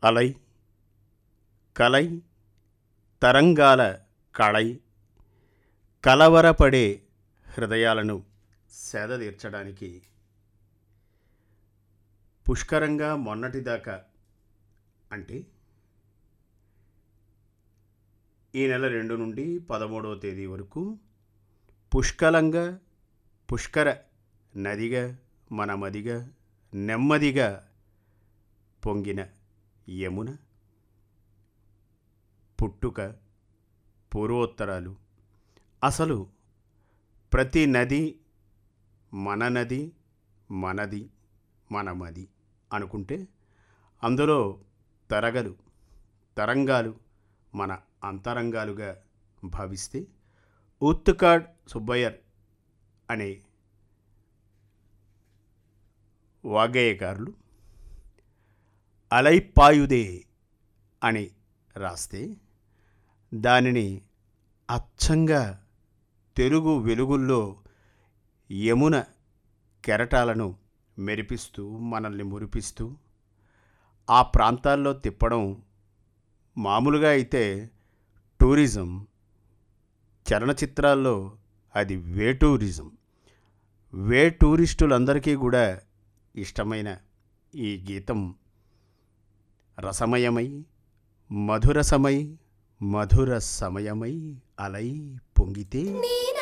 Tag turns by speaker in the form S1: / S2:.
S1: అలై కలై తరంగాల కళై కలవరపడే హృదయాలను సేదతీర్చడానికి పుష్కరంగా మొన్నటిదాకా అంటే ఈ నెల రెండు నుండి పదమూడవ తేదీ వరకు పుష్కలంగా పుష్కర నదిగా మన మదిగా నెమ్మదిగా పొంగిన యమున పుట్టుక పూర్వోత్తరాలు అసలు ప్రతి నది మన నది మనది మనమది అనుకుంటే అందులో తరగలు తరంగాలు మన అంతరంగాలుగా భావిస్తే ఉత్తుకాడ్ సుబ్బయ్యర్ అనే వాగ్గేయకారులు అలైపాయుదే అని రాస్తే దానిని అచ్చంగా తెలుగు వెలుగుల్లో యమున కెరటాలను మెరిపిస్తూ మనల్ని మురిపిస్తూ ఆ ప్రాంతాల్లో తిప్పడం మామూలుగా అయితే టూరిజం చలనచిత్రాల్లో అది వే టూరిజం వే టూరిస్టులందరికీ కూడా ఇష్టమైన ఈ గీతం రసమయమై మధురసమై మధుర సమయమై అలై పొంగితే
S2: నీ